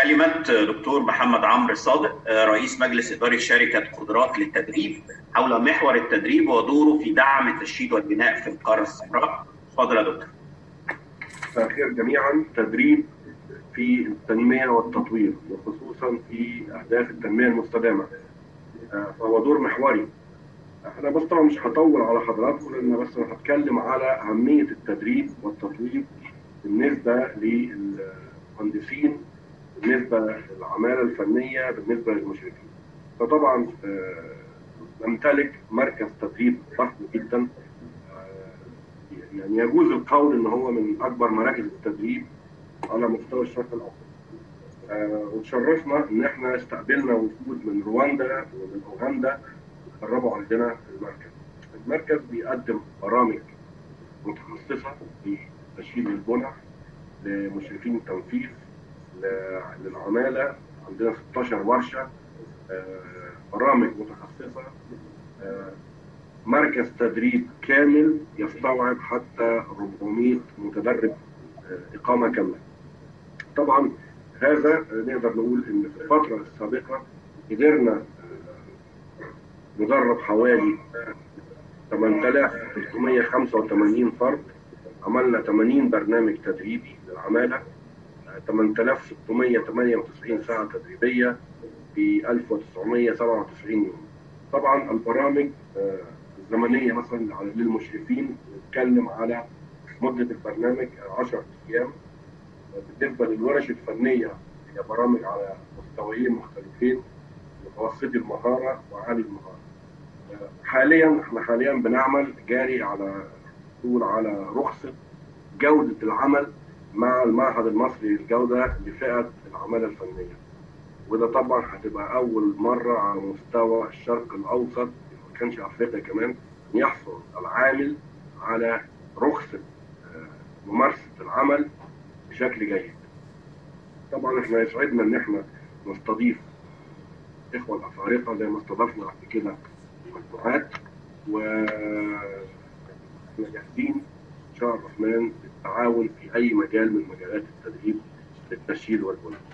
كلمة دكتور محمد عمرو الصادق رئيس مجلس إداري شركة قدرات للتدريب حول محور التدريب ودوره في دعم التشييد والبناء في القارة السمراء. اتفضل يا دكتور. مساء الخير جميعا تدريب في التنمية والتطوير وخصوصا في أهداف التنمية المستدامة فهو دور محوري انا بس طبعا مش هطول على حضراتكم لان بس انا هتكلم على اهميه التدريب والتطوير بالنسبه للمهندسين بالنسبه للعماله الفنيه بالنسبه للمشرفين. فطبعا نمتلك مركز تدريب ضخم جدا يعني يجوز القول ان هو من اكبر مراكز التدريب على مستوى الشرق الاوسط. وتشرفنا ان احنا استقبلنا وفود من رواندا ومن اوغندا قربوا عندنا في المركز. المركز بيقدم برامج متخصصه في تشييد البنى لمشرفين التنفيذ للعماله عندنا 16 ورشه برامج متخصصه مركز تدريب كامل يستوعب حتى 400 متدرب اقامه كامله. طبعا هذا نقدر نقول ان في الفتره السابقه قدرنا ندرب حوالي 8385 فرد عملنا 80 برنامج تدريبي للعماله 8698 ساعه تدريبيه في 1997 يوم طبعا البرامج الزمنيه مثلا للمشرفين نتكلم على مده البرنامج 10 ايام بالنسبه للورش الفنيه هي برامج على مستويين مختلفين متوسطي المهاره وعالي المهاره حاليا احنا حاليا بنعمل جاري على طول على رخصه جوده العمل مع المعهد المصري للجوده لفئه العماله الفنيه وده طبعا هتبقى اول مره على مستوى الشرق الاوسط ما كانش افريقيا كمان يحصل العامل على رخصه ممارسه العمل بشكل جيد. طبعا احنا يسعدنا ان احنا نستضيف اخوه الافارقه زي ما استضفنا قبل كده مجموعات و احنا جاهزين ان شاء الله الرحمن للتعاون في اي مجال من مجالات التدريب للتشييد والبناء.